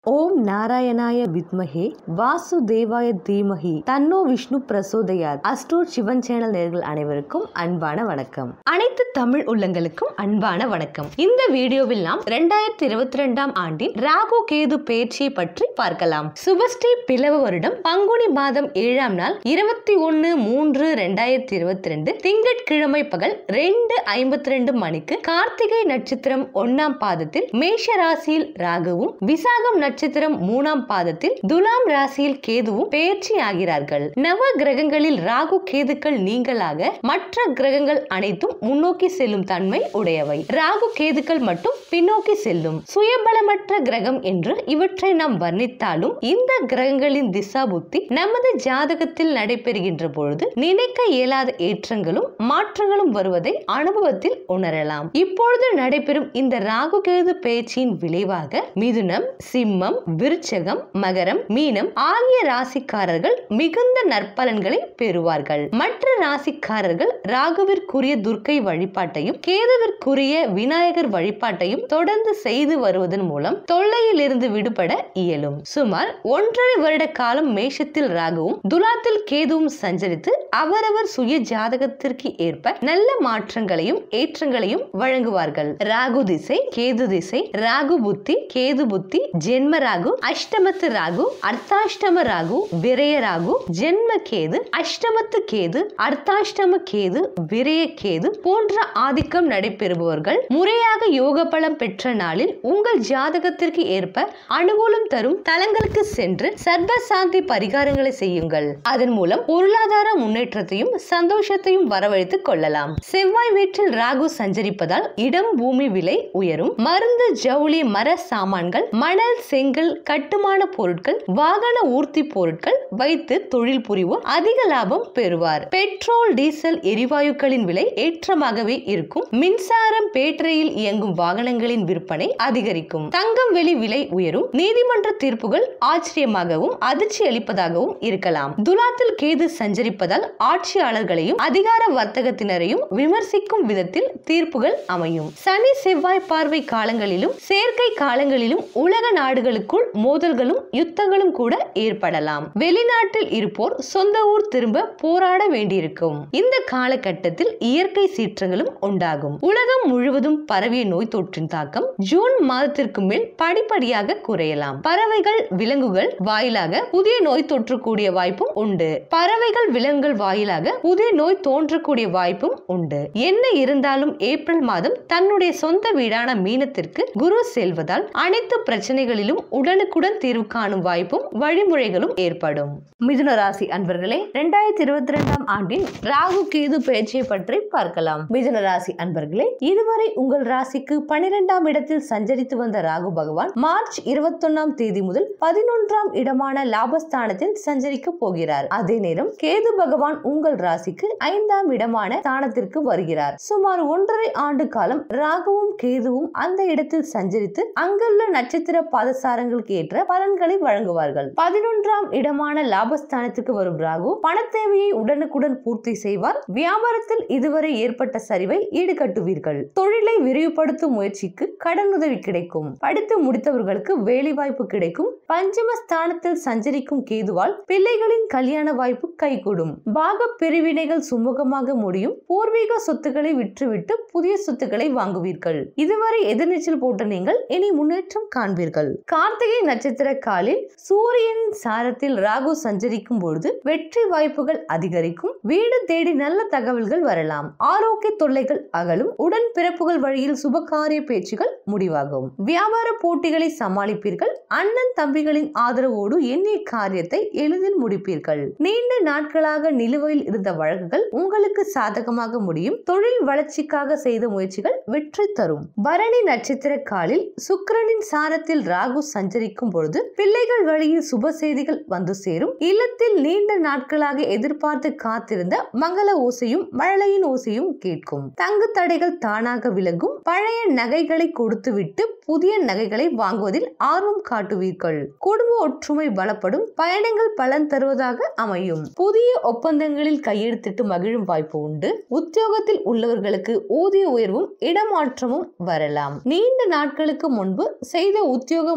ஓம் நாராயணாய வித்மஹே வாசுதேவாய தீமஹி தன்னோ விஷ்ணு பிரசோதயாத் அஸ்ட்ரோட் சிவன் சேனல் நேர்கள் அனைவருக்கும் அன்பான வணக்கம் அனைத்து தமிழ் உள்ளங்களுக்கும் அன்பான வணக்கம் இந்த வீடியோவில் நாம் இரண்டாயிரத்தி இருபத்தி ரெண்டாம் ஆண்டின் ராகு கேது பயிற்சியை பற்றி பார்க்கலாம் சுபஸ்ரீ பிளவ வருடம் பங்குனி மாதம் ஏழாம் நாள் இருபத்தி ஒன்னு மூன்று ரெண்டாயிரத்தி இருபத்தி ரெண்டு திங்கட்கிழமை பகல் ரெண்டு ஐம்பத்தி ரெண்டு மணிக்கு கார்த்திகை நட்சத்திரம் ஒன்னாம் பாதத்தில் மேஷ ராசியில் ராகுவும் விசாகம் நட்சத்திரம் மூணாம் பாதத்தில் துலாம் ராசியில் கேதுவும் பெயர்ச்சி ஆகிறார்கள் நவ கிரகங்களில் ராகு கேதுக்கள் நீங்களாக மற்ற கிரகங்கள் அனைத்தும் முன்னோக்கி செல்லும் தன்மை உடையவை ராகு கேதுக்கள் மட்டும் பின்னோக்கி செல்லும் சுயபலமற்ற கிரகம் என்று இவற்றை நாம் வர்ணித்தாலும் இந்த கிரகங்களின் திசா புத்தி நமது ஜாதகத்தில் நடைபெறுகின்ற பொழுது நினைக்க இயலாத ஏற்றங்களும் மாற்றங்களும் வருவதை அனுபவத்தில் உணரலாம் இப்பொழுது நடைபெறும் இந்த ராகு கேது பயிற்சியின் விளைவாக மிதுனம் சிம்மம் விருச்சகம் மகரம் மீனம் ஆகிய ராசிக்காரர்கள் மிகுந்த நற்பலன்களை பெறுவார்கள் மற்ற ராசிக்காரர்கள் ராகுவிற்குரிய துர்க்கை வழிபாட்டையும் கேதுவிற்குரிய விநாயகர் வழிபாட்டையும் தொடர்ந்து செய்து வருவதன் மூலம் தொல்லையில் இருந்து விடுபட இயலும் சுமார் ஒன்றரை வருட காலம் மேஷத்தில் ராகுவும் துலாத்தில் கேதுவும் சஞ்சரித்து அவரவர் சுய ஜாதகத்திற்கு ஏற்ப நல்ல மாற்றங்களையும் ஏற்றங்களையும் வழங்குவார்கள் ராகு திசை கேது திசை ராகு புத்தி கேது புத்தி ஜென்ம ராகு அஷ்டமத்து ராகு அர்த்தாஷ்டம ராகு விரய ராகு ஜென்ம கேது அஷ்டமத்து கேது அர்த்தாஷ்டம கேது விரய கேது போன்ற ஆதிக்கம் நடைபெறுபவர்கள் முறையாக யோக பலம் பெற்ற நாளில் உங்கள் ஜாதகத்திற்கு ஏற்ப அனுகூலம் தரும் தலங்களுக்கு சென்று சர்வ சாந்தி பரிகாரங்களை செய்யுங்கள் அதன் மூலம் பொருளாதார முன்னேற்றத்தையும் சந்தோஷத்தையும் வரவழைத்துக் கொள்ளலாம் செவ்வாய் வீட்டில் ராகு சஞ்சரிப்பதால் இடம் பூமி விலை உயரும் மருந்து ஜவுளி மர சாமான்கள் மணல் செங்கல் கட்டுமான பொருட்கள் வாகன ஊர்த்தி பொருட்கள் வைத்து தொழில் புரிவோர் அதிக லாபம் பெறுவார் பெட்ரோல் டீசல் எரிவாயுக்களின் விலை ஏற்றமாகவே இருக்கும் மின்சாரம் பேட்டரியில் இயங்கும் வாகனங்களின் விற்பனை அதிகரிக்கும் தங்கம் வெளி விலை உயரும் நீதிமன்ற தீர்ப்புகள் ஆச்சரியமாகவும் அதிர்ச்சி அளிப்பதாகவும் இருக்கலாம் துலாத்தில் கேது சஞ்சரிப்பதால் ஆட்சியாளர்களையும் அதிகார வர்த்தகத்தினரையும் விமர்சிக்கும் விதத்தில் தீர்ப்புகள் அமையும் சனி செவ்வாய் பார்வை காலங்களிலும் சேர்க்கை காலங்களிலும் உலக நாடுகளுக்குள் மோதல்களும் யுத்தங்களும் கூட ஏற்படலாம் வெளிநாட்டில் இருப்போர் சொந்த ஊர் திரும்ப போராட வேண்டியிருக்கும் இந்த காலகட்டத்தில் இயற்கை சீற்றங்களும் உண்டாகும் உலகம் முழுவதும் பரவிய நோய் தொற்றின் தாக்கம் ஜூன் மாதத்திற்கு மேல் படிப்படியாக குறையலாம் பறவைகள் விலங்குகள் வாயிலாக புதிய நோய் தொற்றக்கூடிய வாய்ப்பும் உண்டு பறவைகள் விலங்குகள் வாயிலாக புதிய நோய் தோன்றக்கூடிய வாய்ப்பும் உண்டு என்ன இருந்தாலும் ஏப்ரல் மாதம் தன்னுடைய சொந்த வீடான மீனத்திற்கு குரு செல்வதால் அனைத்து பிரச்சனைகளிலும் உடனுக்குடன் தீர்வு காணும் வாய்ப்பும் வழிமுறைகளும் ஏற்படும் மிதுன ராசி அன்பர்களே இரண்டாயிரத்தி இருபத்தி ரெண்டாம் ஆண்டின் ராகு கேது பயிற்சியை பற்றி பார்க்கலாம் மிதுன ராசி அன்பர்களே இதுவரை உங்கள் ராசிக்கு பனிரெண்டாம் இடத்தில் சஞ்சரித்து வந்த ராகு பகவான் மார்ச் இருபத்தொன்னாம் தேதி முதல் பதினொன்றாம் இடமான லாபஸ்தானத்தில் சஞ்சரிக்க போகிறார் அதே நேரம் கேது பகவான் உங்கள் ராசிக்கு ஐந்தாம் இடமான ஸ்தானத்திற்கு வருகிறார் சுமார் ஒன்றரை ஆண்டு காலம் ராகுவும் கேதுவும் அந்த இடத்தில் சஞ்சரித்து அங்குள்ள நட்சத்திர பாதசாரங்களுக்கு ஏற்ற பலன்களை வழங்குவார்கள் பதினொன்றாம் இடமான லாபஸ்தானத்துக்கு வரும் ராகு பண தேவையை உடனுக்குடன் பூர்த்தி செய்வார் வியாபாரத்தில் இதுவரை ஏற்பட்ட சரிவை ஈடுகட்டுவீர்கள் தொழிலை விரிவுபடுத்தும் முயற்சிக்கு கடனுதவி கிடைக்கும் படித்து முடித்தவர்களுக்கு வேலை வாய்ப்பு கிடைக்கும் பஞ்சம ஸ்தானத்தில் சஞ்சரிக்கும் கேதுவால் பிள்ளைகளின் கல்யாண வாய்ப்பு கைகூடும் பாக பிரிவினைகள் சுமூகமாக முடியும் பூர்வீக சொத்துக்களை விற்றுவிட்டு புதிய சொத்துக்களை வாங்குவீர்கள் இதுவரை எதிர்நீச்சல் போட்ட நீங்கள் இனி முன்னேற்றம் காண்பீர்கள் கார்த்திகை நட்சத்திர காலில் சூரியனின் சாரத்தில் ராகு சஞ்சரிக்கும் பொழுது வெற்றி வாய்ப்புகள் அதிகரிக்கும் வீடு தேடி நல்ல தகவல்கள் வரலாம் ஆரோக்கிய தொல்லைகள் அகலும் உடன் பிறப்புகள் வழியில் சுபகாரிய பேச்சுகள் முடிவாகும் வியாபார போட்டிகளை சமாளிப்பீர்கள் அண்ணன் தம்பிகளின் ஆதரவோடு எண்ணிய காரியத்தை எளிதில் முடிப்பீர்கள் நீண்ட நாட்களாக நிலுவையில் இருந்த வழக்குகள் உங்களுக்கு சாதகமாக முடியும் தொழில் வளர்ச்சிக்காக செய்த முயற்சிகள் வெற்றி தரும் பரணி நட்சத்திர காலில் சுக்கிரனின் சாரத்தில் ராகு சஞ்சரிக்கும் பொழுது பிள்ளைகள் வழியில் சுப செய்திகள் வந்து சேரும் இல்லத்தில் நீண்ட நாட்களாக எதிர்பார்த்து காத்திருந்த மங்கள ஓசையும் மழலையின் ஓசையும் கேட்கும் தங்கு தடைகள் தானாக விலகும் பழைய நகைகளை கொடுத்துவிட்டு புதிய நகைகளை வாங்குவதில் ஆர்வம் காட்டுவீர்கள் குடும்ப ஒற்றுமை பலப்படும் பயணங்கள் பலன் தருவதாக அமையும் புதிய ஒப்பந்தங்களில் கையெழுத்திட்டு மகிழும் வாய்ப்பு உண்டு உத்தியோகத்தில் உள்ளவர்களுக்கு ஊதிய உயர்வும் இடமாற்றமும் வரலாம் நீண்ட நாட்களுக்கு முன்பு செய்த உத்தியோக முயற்சி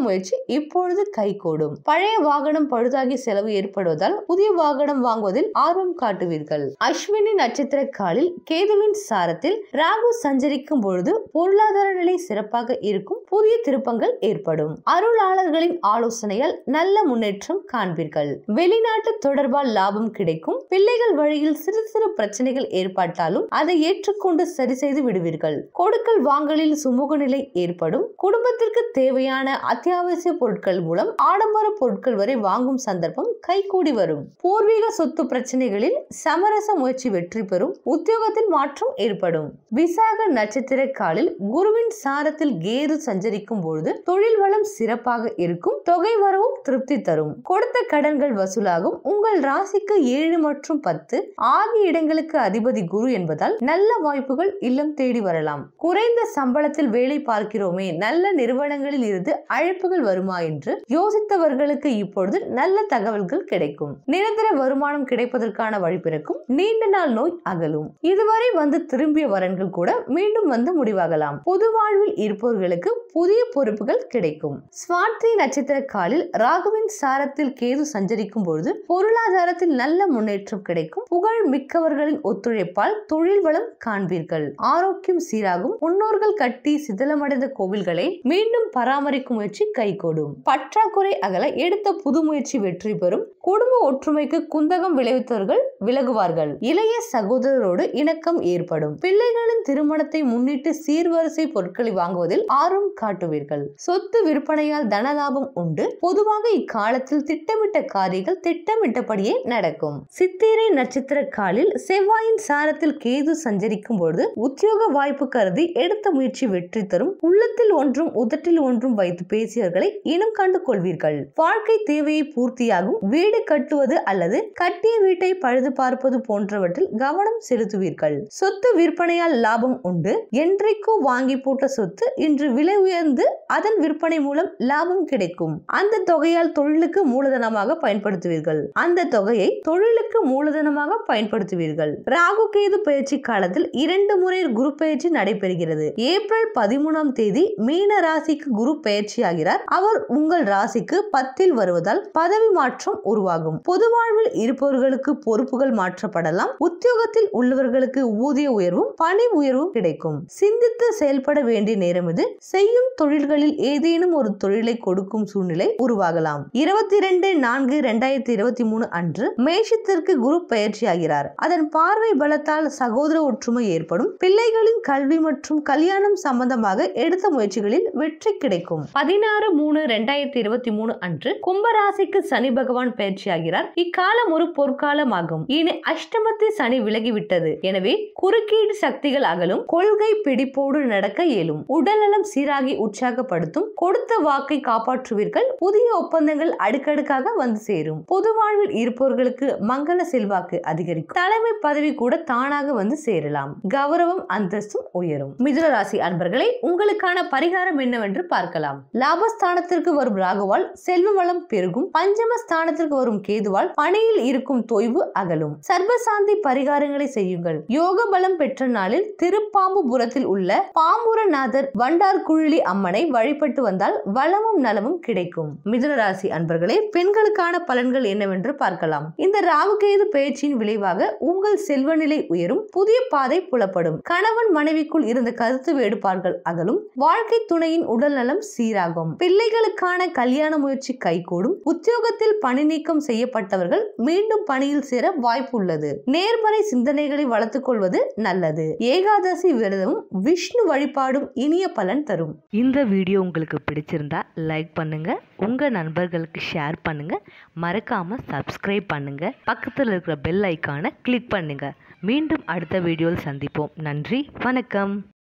இப்பொழுது கைகூடும் பழைய வாகனம் பழுதாகி செலவு ஏற்படுவதால் புதிய வாகனம் வாங்குவதில் ஆர்வம் காட்டுவீர்கள் அஸ்வினி நட்சத்திர காலில் கேதுவின் சாரத்தில் ராகு சஞ்சரிக்கும் பொழுது பொருளாதார நிலை சிறப்பாக இருக்கும் புதிய திருப்பங்கள் ஏற்படும் அருளாளர்களின் ஆலோசனையால் நல்ல முன்னேற்றம் காண்பீர்கள் வெளிநாட்டு தொடர்பால் லாபம் கிடைக்கும் பிள்ளைகள் வழியில் சிறு சிறு பிரச்சனைகள் ஏற்பட்டாலும் அதை ஏற்றுக்கொண்டு சரி செய்து விடுவீர்கள் கொடுக்கல் வாங்கலில் சுமூக நிலை ஏற்படும் குடும்பத்திற்கு தேவையான அத்தியாவசிய பொருட்கள் மூலம் ஆடம்பர பொருட்கள் வரை வாங்கும் சந்தர்ப்பம் கைகூடி வரும் பூர்வீக சொத்து பிரச்சனைகளில் சமரச முயற்சி வெற்றி பெறும் உத்தியோகத்தில் மாற்றம் ஏற்படும் விசாக நட்சத்திர காலில் குருவின் சாரத்தில் கேது சஞ்சரிக்கும் பொழுது தொழில் வளம் சிறப்பாக இருக்கும் தொகை வரவும் திருப்தி தரும் கொடுத்த கடன்கள் வசூலாகும் உங்கள் ராசிக்கு ஏழு மற்றும் பத்து ஆகிய இடங்களுக்கு அதிபதி குரு என்பதால் நல்ல வாய்ப்புகள் இல்லம் தேடி வரலாம் குறைந்த சம்பளத்தில் வேலை பார்க்கிறோமே நல்ல நிறுவனங்களில் இருந்து அழைப்புகள் வருமா என்று யோசித்தவர்களுக்கு இப்பொழுது நல்ல தகவல்கள் கிடைக்கும் நிரந்தர வருமானம் கிடைப்பதற்கான வழி பிறக்கும் நீண்ட நாள் நோய் அகலும் இதுவரை வந்து திரும்பிய வரன்கள் கூட மீண்டும் வந்து முடிவாகலாம் பொது வாழ்வில் இருப்பவர்களுக்கு புதிய பொறுப்புகள் கிடைக்கும் ஸ்வாதி நட்சத்திர காலில் ராகுவின் சாரத்தில் கேது சஞ்சரிக்கும் பொழுது பொருளாதாரத்தில் நல்ல முன்னேற்றம் கிடைக்கும் புகழ் மிக்கவர்களின் ஒத்துழைப்பால் தொழில் வளம் காண்பீர்கள் ஆரோக்கியம் சீராகும் முன்னோர்கள் கட்டி சிதிலமடைந்த கோவில்களை மீண்டும் பராமரிக்கும் முயற்சி கைகூடும் பற்றாக்குறை அகல எடுத்த புது முயற்சி வெற்றி பெறும் குடும்ப ஒற்றுமைக்கு குந்தகம் விளைவித்தவர்கள் விலகுவார்கள் இளைய சகோதரரோடு இணக்கம் ஏற்படும் பிள்ளைகளின் திருமணத்தை முன்னிட்டு சீர்வரிசை பொருட்களை வாங்குவதில் ஆர்வம் காட்டுவீர்கள் சொத்து விற்பனையால் தனலாபம் உண்டு பொதுவாக இக்காலத்தில் திட்டமிட்ட காரியங்கள் திட்டமிட்டபடியே நடக்கும் சித்திரை நட்சத்திர காலில் செவ்வாயின் சாரத்தில் கேது சஞ்சரிக்கும் பொழுது உத்தியோக வாய்ப்பு கருதி எடுத்த முயற்சி வெற்றி தரும் உள்ளத்தில் ஒன்றும் உதட்டில் ஒன்றும் வைத்து பேசியவர்களை இனம் கண்டு கொள்வீர்கள் வாழ்க்கை தேவையை பூர்த்தியாகும் வீடு கட்டுவது அல்லது கட்டிய வீட்டை பழுது பார்ப்பது போன்றவற்றில் கவனம் செலுத்துவீர்கள் சொத்து விற்பனையால் லாபம் உண்டு என்றைக்கோ வாங்கி போட்ட சொத்து இன்று விலை உயர்ந்து அதன் விற்பனை மூலம் லாபம் கிடைக்கும் அந்த தொகையால் தொழிலுக்கு மூலதனமாக பயன்படுத்துவீர்கள் அந்த தொகையை தொழிலுக்கு மூலதனமாக பயன்படுத்துவீர்கள் ராகு கேது பயிற்சி காலத்தில் இரண்டு முறை குரு பயிற்சி நடைபெறுகிறது ஏப்ரல் பதிமூணாம் தேதி மீன ராசிக்கு குரு பயிற்சி ஆகிறார் அவர் உங்கள் ராசிக்கு பத்தில் வருவதால் பதவி மாற்றம் உருவாகும் பொது வாழ்வில் இருப்பவர்களுக்கு பொறுப்புகள் மாற்றப்படலாம் உத்தியோகத்தில் உள்ளவர்களுக்கு ஊதிய உயர்வும் பணி உயர்வும் கிடைக்கும் சிந்தித்து செயல்பட வேண்டிய நேரம் இது செய்யும் தொழில்களில் ஏதேனும் ஒரு தொழிலை கொடுக்கும் சூழ்நிலை உருவாகலாம் இருபத்தி இரண்டு நான்கு இரண்டாயிரத்தி இருபத்தி மூணு அன்று மேஷத்திற்கு குரு பயிற்சி ஆகிறார் அதன் பார்வை பலத்தால் சகோதர ஒற்றுமை ஏற்படும் பிள்ளைகளின் கல்வி மற்றும் கல்யாணம் சம்பந்தமாக எடுத்த முயற்சிகளில் வெற்றி கிடைக்கும் பதினாறு மூணு இரண்டாயிரத்தி இருபத்தி மூணு அன்று கும்பராசிக்கு சனி பகவான் பயிற்சியாகிறார் இக்காலம் ஒரு பொற்காலமாகும் இனி அஷ்டமத்தை சனி விலகிவிட்டது எனவே குறுக்கீடு சக்திகள் அகலும் கொள்கை பிடிப்போடு நடக்க இயலும் உடல்நலம் சீராகி உற்சாகப்படுத்தும் கொடுத்த வாக்கை காப்பாற்றுவீர்கள் புதிய ஒப்பந்தங்கள் அடுக்கடுக்காக வந்து சேரும் பொது வாழ்வில் இருப்பவர்களுக்கு மங்கள செல்வாக்கு அதிகரிக்கும் தலைமை பதவி கூட தானாக வந்து சேரலாம் கௌரவம் அந்தஸ்தும் உயரும் மிதுன ராசி அன்பர்களே உங்களுக்கான பரிகாரம் என்னவென்று பார்க்கலாம் லாபஸ்தானத்திற்கு வரும் ராகுவால் செல்வ வளம் பெருகும் பஞ்சம ஸ்தானத்திற்கு வரும் கேதுவால் பணியில் இருக்கும் தொய்வு அகலும் சர்வசாந்தி பரிகாரங்களை செய்யுங்கள் யோக பலம் பெற்ற நாளில் திருப்பாம்புபுரத்தில் உள்ள பாம்புரநாதர் வண்டார் குழலி அம்மனை வழிபட்டு வந்தால் வளமும் நலமும் கிடைக்கும் மிதுன ராசி அன்பர்களே பெண்களுக்கான பலன்கள் என்னவென்று பார்க்கலாம் இந்த ராகுகேது பயிற்சியின் விளைவாக உங்கள் செல்வ நிலை உயரும் புதிய பாதை புலப்படும் கணவன் மனைவிக்குள் இருந்த கருத்து வேறுபாடுகள் அகலும் வாழ்க்கை துணையின் உடல் நலம் சீராகும் பிள்ளைகளுக்கான கல்யாண முயற்சி கைகூடும் உத்தியோகத்தில் பணி நீக்கம் செய்யப்பட்டவர்கள் மீண்டும் பணியில் சேர வாய்ப்பு உள்ளது நேர்மறை சிந்தனைகளை வளர்த்துக் கொள்வது நல்லது ஏகாதசி விரதமும் விஷ்ணு வழிபாடும் இனிய பலன் தரும் இந்த வீடியோ உங்களுக்கு பிடிச்சிருந்தா லைக் பண்ணுங்க உங்க நண்பர்களுக்கு ஷேர் பண்ணுங்க மறக்காம சப்ஸ்கிரைப் பண்ணுங்க பக்கத்தில் இருக்கிற பெல் ஐக்கானை கிளிக் பண்ணுங்க மீண்டும் அடுத்த வீடியோவில் சந்திப்போம் நன்றி வணக்கம்